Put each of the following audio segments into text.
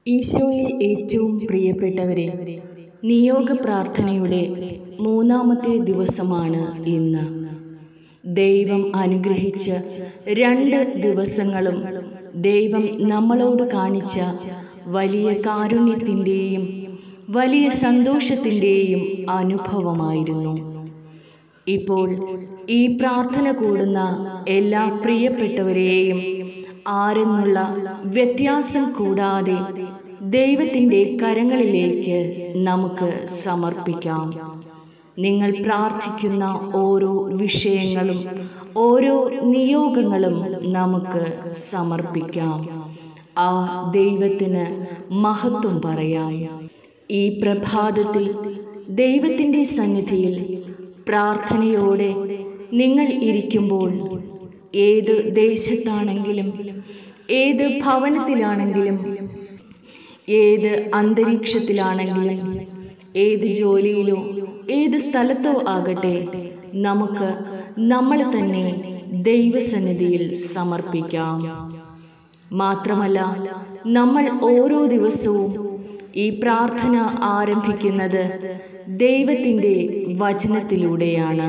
ഈശോയിൽ ഏറ്റവും പ്രിയപ്പെട്ടവരെ നിയോഗ പ്രാർത്ഥനയുടെ മൂന്നാമത്തെ ദിവസമാണ് ഇന്ന് ദൈവം അനുഗ്രഹിച്ച രണ്ട് ദിവസങ്ങളും ദൈവം നമ്മളോട് കാണിച്ച വലിയ കാരുണ്യത്തിൻ്റെയും വലിയ സന്തോഷത്തിൻ്റെയും അനുഭവമായിരുന്നു ഇപ്പോൾ ഈ പ്രാർത്ഥന കൂടുന്ന എല്ലാ പ്രിയപ്പെട്ടവരെയും ആരെന്നുള്ള വ്യത്യാസം കൂടാതെ ദൈവത്തിൻ്റെ കരങ്ങളിലേക്ക് നമുക്ക് സമർപ്പിക്കാം നിങ്ങൾ പ്രാർത്ഥിക്കുന്ന ഓരോ വിഷയങ്ങളും ഓരോ നിയോഗങ്ങളും നമുക്ക് സമർപ്പിക്കാം ആ ദൈവത്തിന് മഹത്വം പറയാം ഈ പ്രഭാതത്തിൽ ദൈവത്തിൻ്റെ സന്നിധിയിൽ പ്രാർത്ഥനയോടെ നിങ്ങൾ ഇരിക്കുമ്പോൾ ഏത് ദേശത്താണെങ്കിലും ഏത് ഭവനത്തിലാണെങ്കിലും ഏത് അന്തരീക്ഷത്തിലാണെങ്കിലും ഏത് ജോലിയിലോ ഏത് സ്ഥലത്തോ ആകട്ടെ നമുക്ക് നമ്മളെ തന്നെ ദൈവസന്നിധിയിൽ സമർപ്പിക്കാം മാത്രമല്ല നമ്മൾ ഓരോ ദിവസവും ഈ പ്രാർത്ഥന ആരംഭിക്കുന്നത് ദൈവത്തിൻ്റെ വചനത്തിലൂടെയാണ്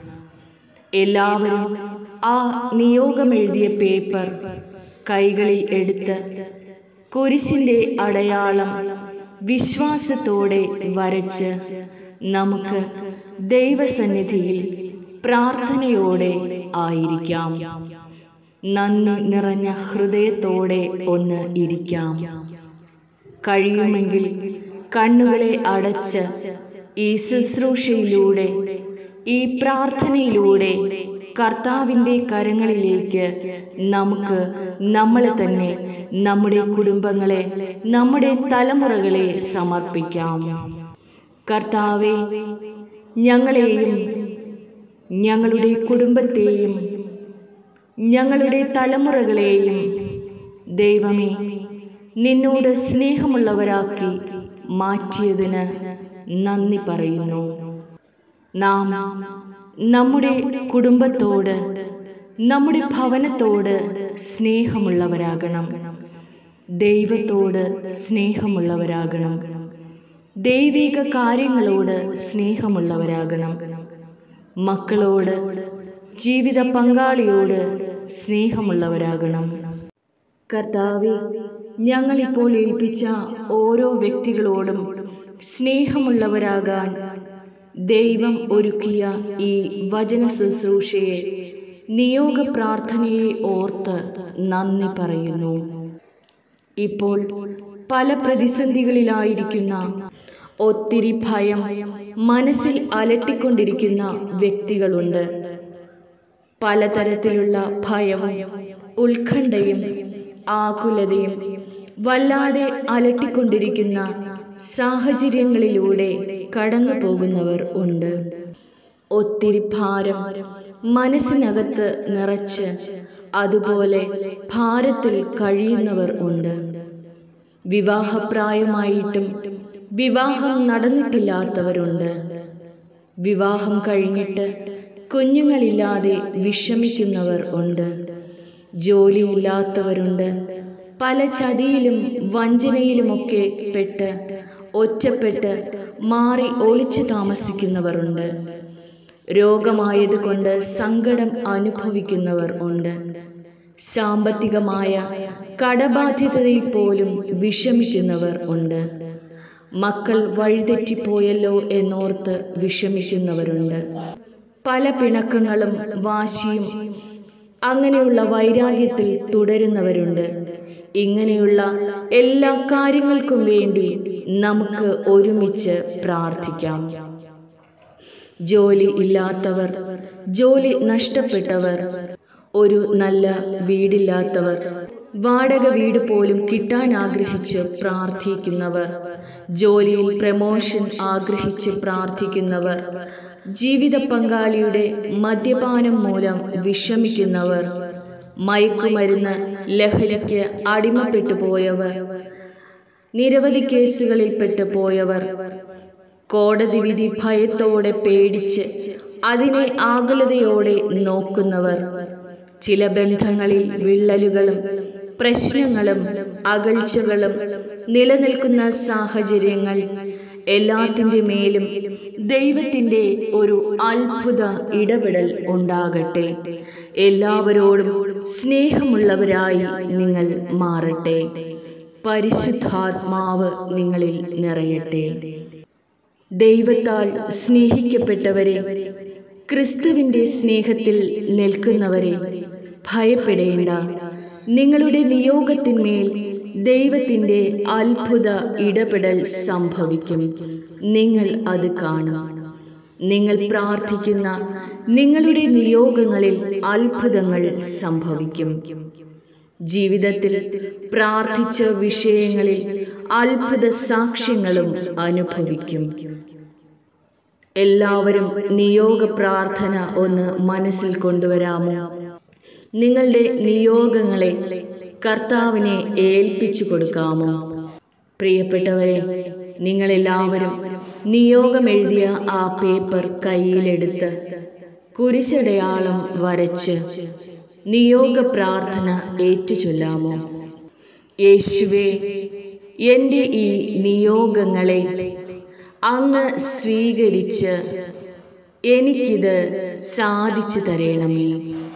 എല്ലാവരും ആ നിയോഗമെഴുതിയ പേപ്പർ കൈകളിൽ എടുത്ത് കുരിശിൻ്റെ അടയാളം വിശ്വാസത്തോടെ വരച്ച് നമുക്ക് ദൈവസന്നിധിയിൽ പ്രാർത്ഥനയോടെ ആയിരിക്കാം നന്ദി നിറഞ്ഞ ഹൃദയത്തോടെ ഒന്ന് ഇരിക്കാം കഴിയുമെങ്കിൽ കണ്ണുകളെ അടച്ച് ഈ ശുശ്രൂഷയിലൂടെ ഈ പ്രാർത്ഥനയിലൂടെ കർത്താവിൻ്റെ കരങ്ങളിലേക്ക് നമുക്ക് നമ്മളെ തന്നെ നമ്മുടെ കുടുംബങ്ങളെ നമ്മുടെ തലമുറകളെ സമർപ്പിക്കാം കർത്താവെ ഞങ്ങളെയും ഞങ്ങളുടെ കുടുംബത്തെയും ഞങ്ങളുടെ തലമുറകളെയും ദൈവമേ നിന്നോട് സ്നേഹമുള്ളവരാക്കി മാറ്റിയതിന് നന്ദി പറയുന്നു നാം നമ്മുടെ കുടുംബത്തോട് നമ്മുടെ ഭവനത്തോട് സ്നേഹമുള്ളവരാകണം ദൈവത്തോട് സ്നേഹമുള്ളവരാകണം ദൈവിക കാര്യങ്ങളോട് സ്നേഹമുള്ളവരാകണം മക്കളോട് ജീവിത പങ്കാളിയോട് സ്നേഹമുള്ളവരാകണം കർത്താവെ ഞങ്ങളിപ്പോൾ ഏൽപ്പിച്ച ഓരോ വ്യക്തികളോടും സ്നേഹമുള്ളവരാകാൻ ദൈവം ഒരുക്കിയ ഈ വചന ശുശ്രൂഷയെ നിയോഗ പ്രാർത്ഥനയെ ഓർത്ത് നന്ദി പറയുന്നു ഇപ്പോൾ പല പ്രതിസന്ധികളിലായിരിക്കുന്ന ഒത്തിരി ഭയം മനസ്സിൽ അലട്ടിക്കൊണ്ടിരിക്കുന്ന വ്യക്തികളുണ്ട് പലതരത്തിലുള്ള ഭയവും ഉത്കണ്ഠയും ആകുലതയും വല്ലാതെ അലട്ടിക്കൊണ്ടിരിക്കുന്ന സാഹചര്യങ്ങളിലൂടെ കടന്നു പോകുന്നവർ ഉണ്ട് ഒത്തിരി ഭാരം മനസ്സിനകത്ത് നിറച്ച് അതുപോലെ ഭാരത്തിൽ കഴിയുന്നവർ ഉണ്ട് വിവാഹപ്രായമായിട്ടും വിവാഹം നടന്നിട്ടില്ലാത്തവരുണ്ട് വിവാഹം കഴിഞ്ഞിട്ട് കുഞ്ഞുങ്ങളില്ലാതെ വിഷമിക്കുന്നവർ ഉണ്ട് ജോലിയില്ലാത്തവരുണ്ട് പല ചതിയിലും വഞ്ചനയിലുമൊക്കെ പെട്ട് ഒറ്റപ്പെട്ട് മാറി ഒളിച്ചു താമസിക്കുന്നവരുണ്ട് രോഗമായതുകൊണ്ട് സങ്കടം അനുഭവിക്കുന്നവർ ഉണ്ട് സാമ്പത്തികമായ കടബാധ്യതയിൽ പോലും വിഷമിക്കുന്നവർ ഉണ്ട് മക്കൾ വഴിതെറ്റിപ്പോയല്ലോ എന്നോർത്ത് വിഷമിക്കുന്നവരുണ്ട് പല പിണക്കങ്ങളും വാശിയും അങ്ങനെയുള്ള വൈരാഗ്യത്തിൽ തുടരുന്നവരുണ്ട് ഇങ്ങനെയുള്ള എല്ലാ കാര്യങ്ങൾക്കും വേണ്ടി നമുക്ക് ഒരുമിച്ച് പ്രാർത്ഥിക്കാം ജോലി ഇല്ലാത്തവർ ജോലി നഷ്ടപ്പെട്ടവർ ഒരു നല്ല വീടില്ലാത്തവർ വാടക വീട് പോലും കിട്ടാൻ ആഗ്രഹിച്ച് പ്രാർത്ഥിക്കുന്നവർ ജോലിയിൽ പ്രമോഷൻ ആഗ്രഹിച്ച് പ്രാർത്ഥിക്കുന്നവർ ജീവിത പങ്കാളിയുടെ മദ്യപാനം മൂലം വിഷമിക്കുന്നവർ മയക്കുമരുന്ന് ലഹരിക്ക് അടിമപ്പെട്ടു പോയവർ നിരവധി കേസുകളിൽ പെട്ടു പോയവർ കോടതി വിധി ഭയത്തോടെ പേടിച്ച് അതിനെ ആകുലതയോടെ നോക്കുന്നവർ ചില ബന്ധങ്ങളിൽ വിള്ളലുകളും പ്രശ്നങ്ങളും അകൽച്ചകളും നിലനിൽക്കുന്ന സാഹചര്യങ്ങൾ എല്ലാത്തിൻ്റെ മേലും ദൈവത്തിൻ്റെ ഒരു അത്ഭുത ഇടപെടൽ ഉണ്ടാകട്ടെ എല്ലാവരോടും സ്നേഹമുള്ളവരായി നിങ്ങൾ മാറട്ടെ പരിശുദ്ധാത്മാവ് നിങ്ങളിൽ നിറയട്ടെ ദൈവത്താൽ സ്നേഹിക്കപ്പെട്ടവരെ ക്രിസ്തുവിൻ്റെ സ്നേഹത്തിൽ നിൽക്കുന്നവരെ ഭയപ്പെടേണ്ട നിങ്ങളുടെ നിയോഗത്തിന്മേൽ ദൈവത്തിൻ്റെ അത്ഭുത ഇടപെടൽ സംഭവിക്കും നിങ്ങൾ അത് കാണും നിങ്ങൾ പ്രാർത്ഥിക്കുന്ന നിങ്ങളുടെ നിയോഗങ്ങളിൽ അത്ഭുതങ്ങൾ സംഭവിക്കും ജീവിതത്തിൽ പ്രാർത്ഥിച്ച വിഷയങ്ങളിൽ അത്ഭുത സാക്ഷ്യങ്ങളും അനുഭവിക്കും എല്ലാവരും നിയോഗ പ്രാർത്ഥന ഒന്ന് മനസ്സിൽ കൊണ്ടുവരാമോ നിങ്ങളുടെ നിയോഗങ്ങളെ കർത്താവിനെ ഏൽപ്പിച്ചു കൊടുക്കാമോ പ്രിയപ്പെട്ടവരെ നിങ്ങളെല്ലാവരും നിയോഗമെഴുതിയ ആ പേപ്പർ കയ്യിലെടുത്ത് കുരിശടയാളം വരച്ച് നിയോഗ പ്രാർത്ഥന ഏറ്റുചൊല്ലാമോ യേശുവേ എൻ്റെ ഈ നിയോഗങ്ങളെ അങ്ങ് സ്വീകരിച്ച് എനിക്കിത് സാധിച്ചു തരണമേ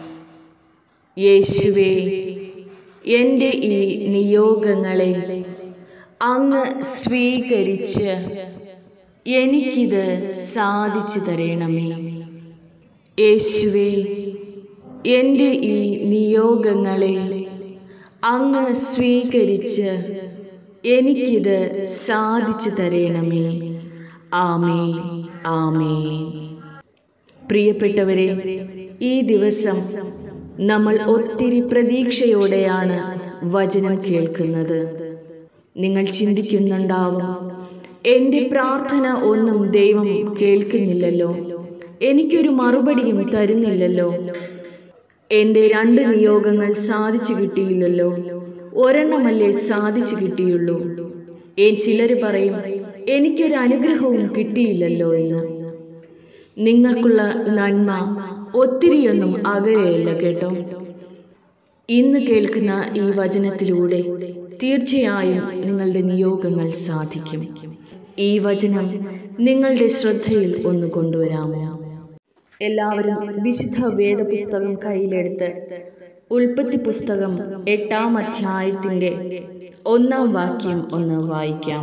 യേശുവേ എൻ്റെ ഈ നിയോഗങ്ങളെ അങ്ങ് സ്വീകരിച്ച് എനിക്കിത് സാധിച്ചു തരണമേ യേശുവേ എൻ്റെ ഈ നിയോഗങ്ങളെ അങ്ങ് സ്വീകരിച്ച് എനിക്കിത് സാധിച്ചു തരണമേ ആമേ ആമേ പ്രിയപ്പെട്ടവരെ ഈ ദിവസം നമ്മൾ ഒത്തിരി പ്രതീക്ഷയോടെയാണ് വചനം കേൾക്കുന്നത് നിങ്ങൾ ചിന്തിക്കുന്നുണ്ടാവും എൻ്റെ പ്രാർത്ഥന ഒന്നും ദൈവം കേൾക്കുന്നില്ലല്ലോ എനിക്കൊരു മറുപടിയും തരുന്നില്ലല്ലോ എൻ്റെ രണ്ട് നിയോഗങ്ങൾ സാധിച്ചു കിട്ടിയില്ലല്ലോ ഒരെണ്ണമല്ലേ സാധിച്ചു കിട്ടിയുള്ളൂ ഏ ചിലർ പറയും എനിക്കൊരു അനുഗ്രഹവും കിട്ടിയില്ലല്ലോ എന്ന് നിങ്ങൾക്കുള്ള നന്മ ഒത്തിരിയൊന്നും അകലെയല്ല കേട്ടോ ഇന്ന് കേൾക്കുന്ന ഈ വചനത്തിലൂടെ തീർച്ചയായും നിങ്ങളുടെ നിയോഗങ്ങൾ സാധിക്കും ഈ വചനം നിങ്ങളുടെ ശ്രദ്ധയിൽ ഒന്ന് കൊണ്ടുവരാമോ എല്ലാവരും വിശുദ്ധ വേദപുസ്തകം കയ്യിലെടുത്ത് ഉൽപ്പത്തി പുസ്തകം എട്ടാം അധ്യായത്തിൻ്റെ ഒന്നാം വാക്യം ഒന്ന് വായിക്കാം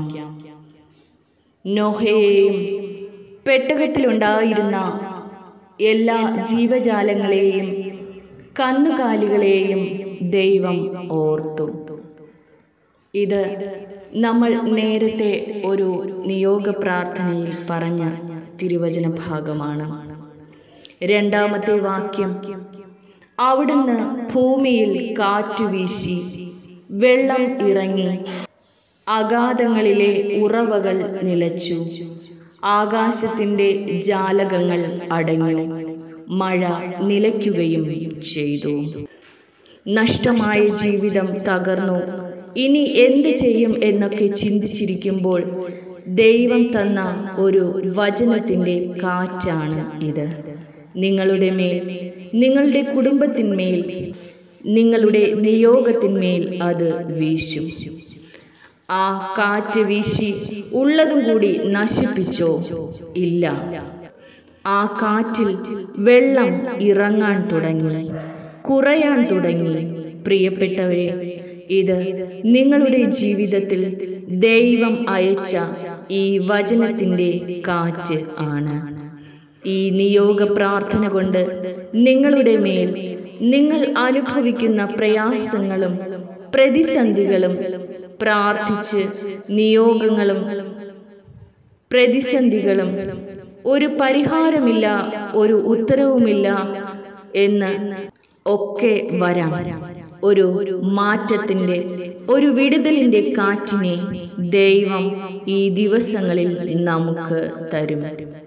നോഹയെയും പെട്ടകത്തിലുണ്ടായിരുന്ന എല്ലാ ജീവജാലങ്ങളെയും കന്നുകാലികളെയും ദൈവം ഓർത്തു ഇത് നമ്മൾ നേരത്തെ ഒരു നിയോഗ പ്രാർത്ഥനയിൽ പറഞ്ഞ തിരുവചന ഭാഗമാണ് രണ്ടാമത്തെ വാക്യം അവിടുന്ന് ഭൂമിയിൽ കാറ്റുവീശി വെള്ളം ഇറങ്ങി അഗാധങ്ങളിലെ ഉറവകൾ നിലച്ചു ആകാശത്തിൻ്റെ ജാലകങ്ങൾ അടഞ്ഞു മഴ നിലയ്ക്കുകയും ചെയ്തു നഷ്ടമായ ജീവിതം തകർന്നു ഇനി എന്ത് ചെയ്യും എന്നൊക്കെ ചിന്തിച്ചിരിക്കുമ്പോൾ ദൈവം തന്ന ഒരു വചനത്തിൻ്റെ കാറ്റാണ് ഇത് നിങ്ങളുടെ മേൽ നിങ്ങളുടെ കുടുംബത്തിന്മേൽ നിങ്ങളുടെ നിയോഗത്തിന്മേൽ അത് വീശും ആ കാറ്റ് വീശി ഉള്ളതും കൂടി നശിപ്പിച്ചോ ഇല്ല ആ കാറ്റിൽ വെള്ളം ഇറങ്ങാൻ തുടങ്ങി കുറയാൻ തുടങ്ങി പ്രിയപ്പെട്ടവരെ ഇത് നിങ്ങളുടെ ജീവിതത്തിൽ ദൈവം അയച്ച ഈ വചനത്തിൻ്റെ കാറ്റ് ആണ് ഈ നിയോഗ പ്രാർത്ഥന കൊണ്ട് നിങ്ങളുടെ മേൽ നിങ്ങൾ അനുഭവിക്കുന്ന പ്രയാസങ്ങളും പ്രതിസന്ധികളും പ്രാർത്ഥിച്ച് നിയോഗങ്ങളും പ്രതിസന്ധികളും ഒരു പരിഹാരമില്ല ഒരു ഉത്തരവുമില്ല എന്ന് ഒക്കെ വരാം ഒരു മാറ്റത്തിൻ്റെ ഒരു വിടുതലിൻ്റെ കാറ്റിനെ ദൈവം ഈ ദിവസങ്ങളിൽ നമുക്ക് തരും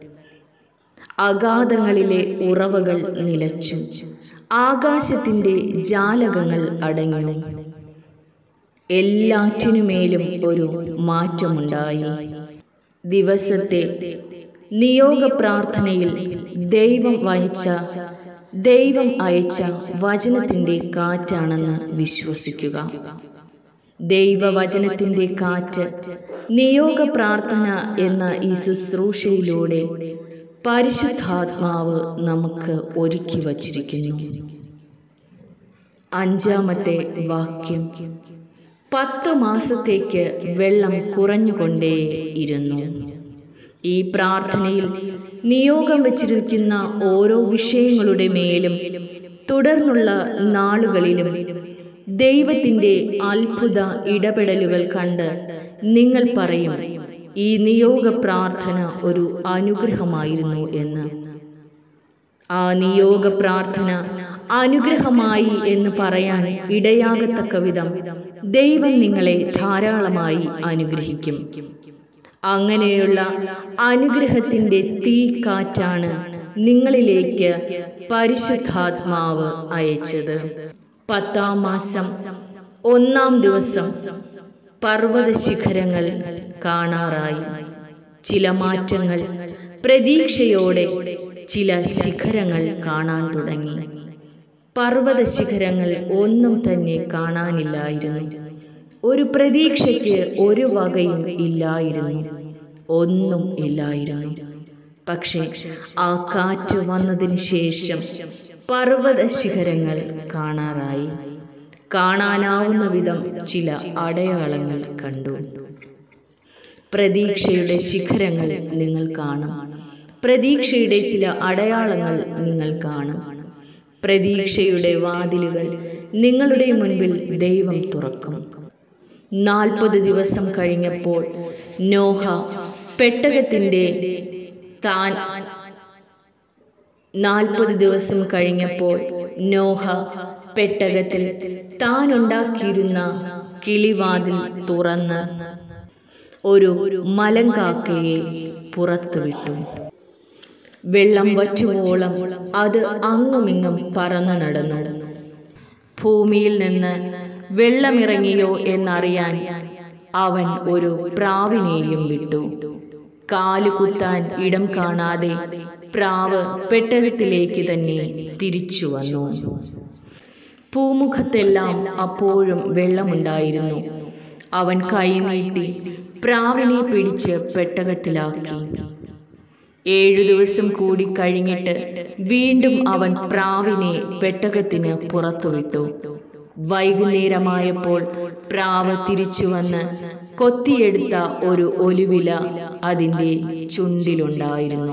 അഗാധങ്ങളിലെ ഉറവകൾ നിലച്ചു ആകാശത്തിൻ്റെ ജാലകങ്ങൾ അടങ്ങി എല്ലാറ്റിനുമേലും ഒരു മാറ്റമുണ്ടായി ദിവസത്തെ നിയോഗ പ്രാർത്ഥനയിൽ ദൈവം വഹിച്ച ദൈവം അയച്ച വചനത്തിൻ്റെ കാറ്റാണെന്ന് വിശ്വസിക്കുക ദൈവവചനത്തിൻ്റെ കാറ്റ് നിയോഗ പ്രാർത്ഥന എന്ന ഈ ശുശ്രൂഷയിലൂടെ പരിശുദ്ധാത്മാവ് നമുക്ക് ഒരുക്കി വച്ചിരിക്കുന്നു അഞ്ചാമത്തെ വാക്യം പത്ത് മാസത്തേക്ക് വെള്ളം കുറഞ്ഞുകൊണ്ടേയിരുന്നു ഈ പ്രാർത്ഥനയിൽ നിയോഗം വച്ചിരിക്കുന്ന ഓരോ വിഷയങ്ങളുടെ മേലും തുടർന്നുള്ള നാളുകളിലും ദൈവത്തിൻ്റെ അത്ഭുത ഇടപെടലുകൾ കണ്ട് നിങ്ങൾ പറയും ഈ നിയോഗ പ്രാർത്ഥന ഒരു അനുഗ്രഹമായിരുന്നു എന്ന് ആ നിയോഗ പ്രാർത്ഥന അനുഗ്രഹമായി എന്ന് പറയാൻ ഇടയാകത്തക്ക വിധം ദൈവം നിങ്ങളെ ധാരാളമായി അനുഗ്രഹിക്കും അങ്ങനെയുള്ള അനുഗ്രഹത്തിൻ്റെ തീ കാറ്റാണ് നിങ്ങളിലേക്ക് പരിശുദ്ധാത്മാവ് അയച്ചത് പത്താം മാസം ഒന്നാം ദിവസം പർവ്വത ശിഖരങ്ങൾ കാണാറായി ചില മാറ്റങ്ങൾ പ്രതീക്ഷയോടെ ചില ശിഖരങ്ങൾ കാണാൻ തുടങ്ങി പർവ്വത ശിഖരങ്ങൾ ഒന്നും തന്നെ കാണാനില്ലായിരുന്നു ഒരു പ്രതീക്ഷയ്ക്ക് ഒരു വകയും ഇല്ലായിരുന്നു ഒന്നും ഇല്ലായിരുന്നു പക്ഷേ ആ കാറ്റ് വന്നതിന് ശേഷം പർവ്വത ശിഖരങ്ങൾ കാണാറായി കാണാനാവുന്ന വിധം ചില അടയാളങ്ങൾ കണ്ടു പ്രതീക്ഷയുടെ ശിഖരങ്ങൾ നിങ്ങൾ കാണും പ്രതീക്ഷയുടെ ചില അടയാളങ്ങൾ നിങ്ങൾ കാണും പ്രതീക്ഷയുടെ വാതിലുകൾ നിങ്ങളുടെ മുൻപിൽ ദൈവം തുറക്കും നാൽപ്പത് ദിവസം കഴിഞ്ഞപ്പോൾ നോഹ പെട്ടകത്തിൻ്റെ താൻ നാൽപ്പത് ദിവസം കഴിഞ്ഞപ്പോൾ നോഹ പെട്ടകത്തിൽ താൻ ഉണ്ടാക്കിയിരുന്ന കിളിവാതിൽ തുറന്ന് ഒരു മലങ്കാക്കയെ പുറത്തുവിട്ടു വെള്ളം വറ്റുവോളം അത് അങ്ങുമിങ്ങും പറന്നു നടന്നു ഭൂമിയിൽ നിന്ന് വെള്ളമിറങ്ങിയോ എന്നറിയാൻ അവൻ ഒരു പ്രാവിനെയും വിട്ടു കാല് കുത്താൻ ഇടം കാണാതെ പ്രാവ് പെട്ടകത്തിലേക്ക് തന്നെ തിരിച്ചു വന്നു പൂമുഖത്തെല്ലാം അപ്പോഴും വെള്ളമുണ്ടായിരുന്നു അവൻ കൈനീട്ടി പ്രാവിനെ പിടിച്ച് പെട്ടകത്തിലാക്കി ഏഴു ദിവസം കൂടി കഴിഞ്ഞിട്ട് വീണ്ടും അവൻ പ്രാവിനെ പെട്ടകത്തിന് പുറത്തുവിട്ടു വൈകുന്നേരമായപ്പോൾ പ്രാവ് തിരിച്ചു വന്ന് കൊത്തിയെടുത്ത ഒരു ഒലുവില അതിൻ്റെ ചുണ്ടിലുണ്ടായിരുന്നു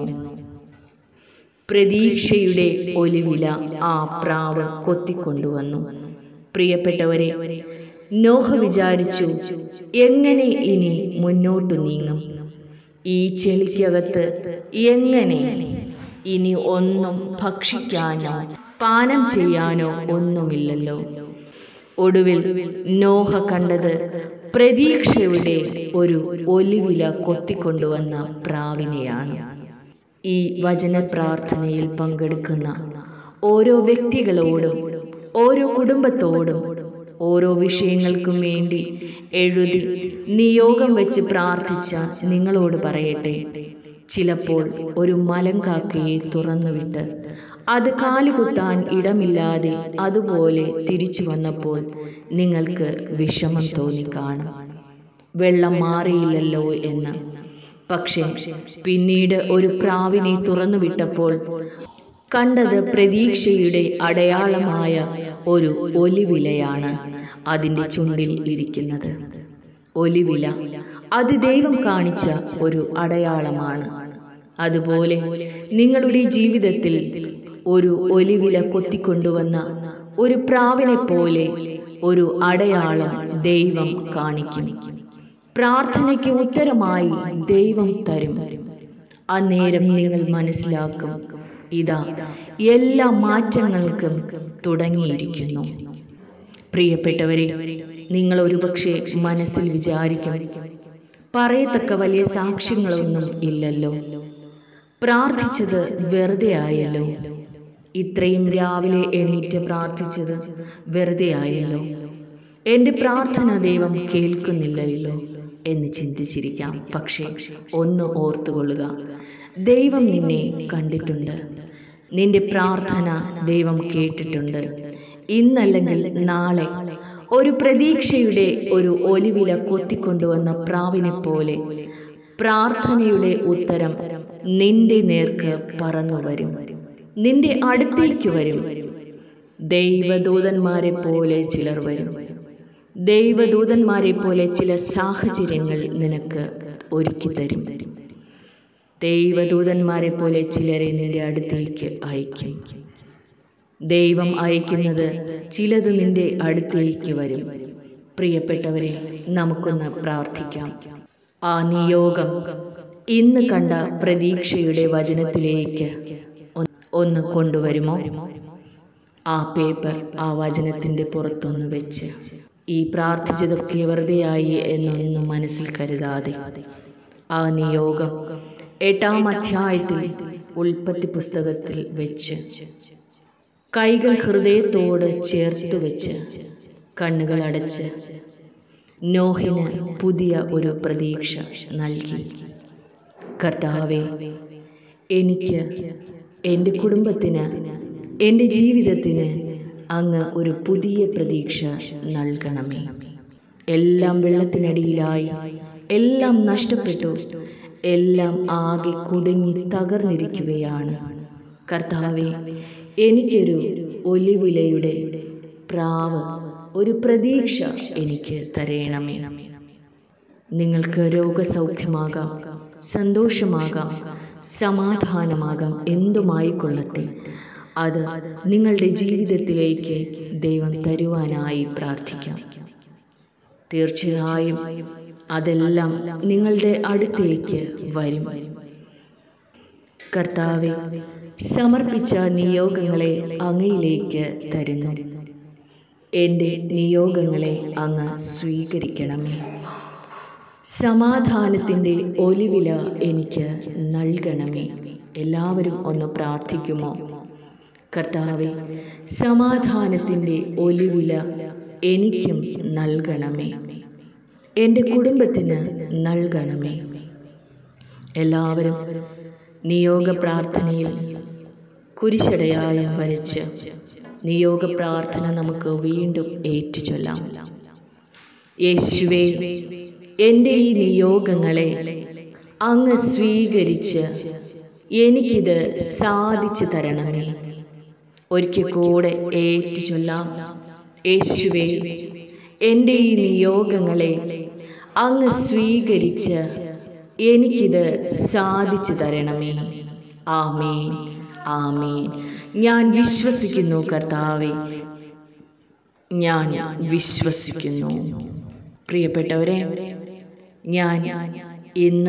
പ്രതീക്ഷയുടെ ഒലിവില ആ പ്രാവ് കൊത്തിക്കൊണ്ടുവന്നു പ്രിയപ്പെട്ടവരെ നോഹ വിചാരിച്ചു എങ്ങനെ ഇനി മുന്നോട്ടു നീങ്ങും ഈ ചെളിക്കകത്ത് എങ്ങനെ ഇനി ഒന്നും ഭക്ഷിക്കാനോ പാനം ചെയ്യാനോ ഒന്നുമില്ലല്ലോ ഒടുവിൽ നോഹ കണ്ടത് പ്രതീക്ഷയുടെ ഒരു ഒലിവില കൊത്തിക്കൊണ്ടുവന്ന പ്രാവിനെയാണ് ഈ വചന പ്രാർത്ഥനയിൽ പങ്കെടുക്കുന്ന ഓരോ വ്യക്തികളോടും ഓരോ കുടുംബത്തോടും ഓരോ വിഷയങ്ങൾക്കും വേണ്ടി എഴുതി നിയോഗം വെച്ച് പ്രാർത്ഥിച്ച നിങ്ങളോട് പറയട്ടെ ചിലപ്പോൾ ഒരു മലങ്കാക്കയെ തുറന്നുവിട്ട് അത് കാലുകുത്താൻ ഇടമില്ലാതെ അതുപോലെ തിരിച്ചു വന്നപ്പോൾ നിങ്ങൾക്ക് വിഷമം തോന്നിക്കാണും വെള്ളം മാറിയില്ലല്ലോ എന്ന് പക്ഷേ പിന്നീട് ഒരു പ്രാവിനെ തുറന്നു വിട്ടപ്പോൾ കണ്ടത് പ്രതീക്ഷയുടെ അടയാളമായ ഒരു ഒലിവിലയാണ് അതിൻ്റെ ചുണ്ടിൽ ഇരിക്കുന്നത് ഒലിവില അത് ദൈവം കാണിച്ച ഒരു അടയാളമാണ് അതുപോലെ നിങ്ങളുടെ ജീവിതത്തിൽ ഒരു ഒലിവില കൊത്തിക്കൊണ്ടുവന്ന ഒരു പ്രാവിനെ പോലെ ഒരു അടയാളം ദൈവം കാണിക്കും പ്രാർത്ഥനയ്ക്ക് ഉത്തരമായി ദൈവം തരും അന്നേരം നിങ്ങൾ മനസ്സിലാക്കും ഇതാ എല്ലാ മാറ്റങ്ങൾക്കും തുടങ്ങിയിരിക്കുന്നു പ്രിയപ്പെട്ടവരെ നിങ്ങൾ ഒരുപക്ഷെ മനസ്സിൽ വിചാരിക്കും പറയത്തക്ക വലിയ സാക്ഷ്യങ്ങളൊന്നും ഇല്ലല്ലോ പ്രാർത്ഥിച്ചത് വെറുതെ ആയല്ലോ ഇത്രയും രാവിലെ എണീറ്റ് പ്രാർത്ഥിച്ചത് വെറുതെ ആയല്ലോ എൻ്റെ പ്രാർത്ഥന ദൈവം കേൾക്കുന്നില്ലല്ലോ എന്ന് ചിന്തിച്ചിരിക്കാം പക്ഷേ ഒന്ന് ഓർത്തുകൊള്ളുക ദൈവം നിന്നെ കണ്ടിട്ടുണ്ട് നിന്റെ പ്രാർത്ഥന ദൈവം കേട്ടിട്ടുണ്ട് ഇന്നല്ലെങ്കിൽ നാളെ ഒരു പ്രതീക്ഷയുടെ ഒരു ഒലിവില കൊത്തിക്കൊണ്ടുവന്ന പ്രാവിനെ പോലെ പ്രാർത്ഥനയുടെ ഉത്തരം നിന്റെ നേർക്ക് പറന്നു വരും നിന്റെ അടുത്തേക്ക് വരും ദൈവദൂതന്മാരെ പോലെ ചിലർ വരും ദൈവദൂതന്മാരെ പോലെ ചില സാഹചര്യങ്ങൾ നിനക്ക് ഒരുക്കി തരും ദൈവദൂതന്മാരെ പോലെ ചിലരെ നിന്റെ അടുത്തേക്ക് അയക്കും ദൈവം അയക്കുന്നത് ചിലത് നിന്റെ അടുത്തേക്ക് വരും പ്രിയപ്പെട്ടവരെ നമുക്കൊന്ന് പ്രാർത്ഥിക്കാം ആ നിയോഗം ഇന്ന് കണ്ട പ്രതീക്ഷയുടെ വചനത്തിലേക്ക് ഒന്ന് ഒന്ന് കൊണ്ടുവരുമോ ആ പേപ്പർ ആ വചനത്തിൻ്റെ പുറത്തൊന്ന് വെച്ച് ഈ പ്രാർത്ഥിച്ചതൊക്കെ വെറുതെയായി എന്നൊന്നും മനസ്സിൽ കരുതാതെ ആ നിയോഗം എട്ടാം അധ്യായത്തിൽ ഉൽപ്പത്തി പുസ്തകത്തിൽ വെച്ച് കൈകൾ ഹൃദയത്തോട് ചേർത്ത് വെച്ച് കണ്ണുകൾ അടച്ച് നോഹിന് പുതിയ ഒരു പ്രതീക്ഷ നൽകി കർത്താവെ എനിക്ക് എൻ്റെ കുടുംബത്തിന് എൻ്റെ ജീവിതത്തിന് അങ്ങ് ഒരു പുതിയ പ്രതീക്ഷ നൽകണമേ എല്ലാം വെള്ളത്തിനടിയിലായി എല്ലാം നഷ്ടപ്പെട്ടു എല്ലാം ആകെ കുടുങ്ങി തകർന്നിരിക്കുകയാണ് കർത്താവെ എനിക്കൊരു ഒലിവിലയുടെ പ്രാവ് ഒരു പ്രതീക്ഷ എനിക്ക് തരയണമേ നിങ്ങൾക്ക് രോഗസൗഖ്യമാകാം സന്തോഷമാകാം സമാധാനമാകാം എന്തുമായി കൊള്ളട്ടെ അത് നിങ്ങളുടെ ജീവിതത്തിലേക്ക് ദൈവം തരുവാനായി പ്രാർത്ഥിക്കാം തീർച്ചയായും അതെല്ലാം നിങ്ങളുടെ അടുത്തേക്ക് വരും കർത്താവെ സമർപ്പിച്ച നിയോഗങ്ങളെ അങ്ങയിലേക്ക് തരുന്നു എൻ്റെ നിയോഗങ്ങളെ അങ്ങ് സ്വീകരിക്കണമേ സമാധാനത്തിൻ്റെ ഒലിവില എനിക്ക് നൽകണമേ എല്ലാവരും ഒന്ന് പ്രാർത്ഥിക്കുമോ കർത്താവെ സമാധാനത്തിൻ്റെ ഒലിവില എനിക്കും നൽകണമേ എൻ്റെ കുടുംബത്തിന് നൽകണമേ എല്ലാവരും നിയോഗ പ്രാർത്ഥനയിൽ കുരിശടയായ വരച്ച് നിയോഗ പ്രാർത്ഥന നമുക്ക് വീണ്ടും ഏറ്റുചൊല്ലാം യേശുവേ എൻ്റെ ഈ നിയോഗങ്ങളെ അങ്ങ് സ്വീകരിച്ച് എനിക്കിത് സാധിച്ചു തരണമേ ഒരിക്കൽ കൂടെ ഏറ്റുചൊല്ലാം യേശുവേ എൻ്റെ ഈ നിയോഗങ്ങളെ അങ്ങ് സ്വീകരിച്ച് എനിക്കിത് സാധിച്ചു തരണമേ ആമേൻ ആമേൻ ഞാൻ വിശ്വസിക്കുന്നു കർത്താവെ ഞാൻ വിശ്വസിക്കുന്നു പ്രിയപ്പെട്ടവരെ ഞാൻ ഇന്ന്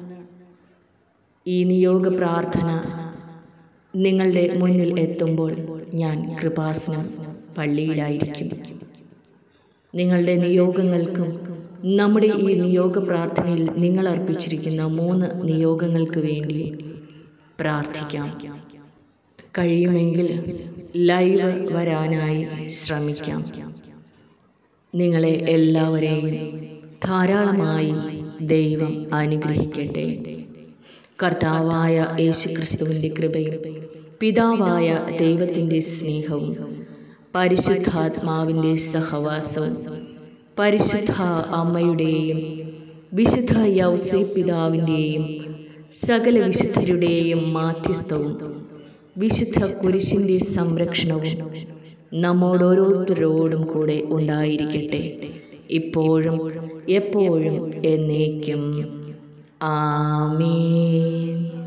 ഈ നിയോഗ പ്രാർത്ഥന നിങ്ങളുടെ മുന്നിൽ എത്തുമ്പോൾ ഞാൻ കൃപാസനം പള്ളിയിലായിരിക്കും നിങ്ങളുടെ നിയോഗങ്ങൾക്കും നമ്മുടെ ഈ നിയോഗ പ്രാർത്ഥനയിൽ നിങ്ങൾ അർപ്പിച്ചിരിക്കുന്ന മൂന്ന് നിയോഗങ്ങൾക്ക് വേണ്ടി പ്രാർത്ഥിക്കാം കഴിയുമെങ്കിൽ ലൈവ് വരാനായി ശ്രമിക്കാം നിങ്ങളെ എല്ലാവരെയും ധാരാളമായി ദൈവം അനുഗ്രഹിക്കട്ടെ കർത്താവായ യേശുക്രിസ്തുവിൻ്റെ കൃപയും പിതാവായ ദൈവത്തിൻ്റെ സ്നേഹവും പരിശുദ്ധാത്മാവിൻ്റെ സഹവാസവും പരിശുദ്ധ അമ്മയുടെയും വിശുദ്ധ യൗസേ പിതാവിൻ്റെയും സകല വിശുദ്ധരുടെയും മാധ്യസ്ഥവും വിശുദ്ധ കുരിശിൻ്റെ സംരക്ഷണവും നമ്മോടോരോരുത്തരോടും കൂടെ ഉണ്ടായിരിക്കട്ടെ ഇപ്പോഴും എപ്പോഴും എന്നേക്കും ആമീൻ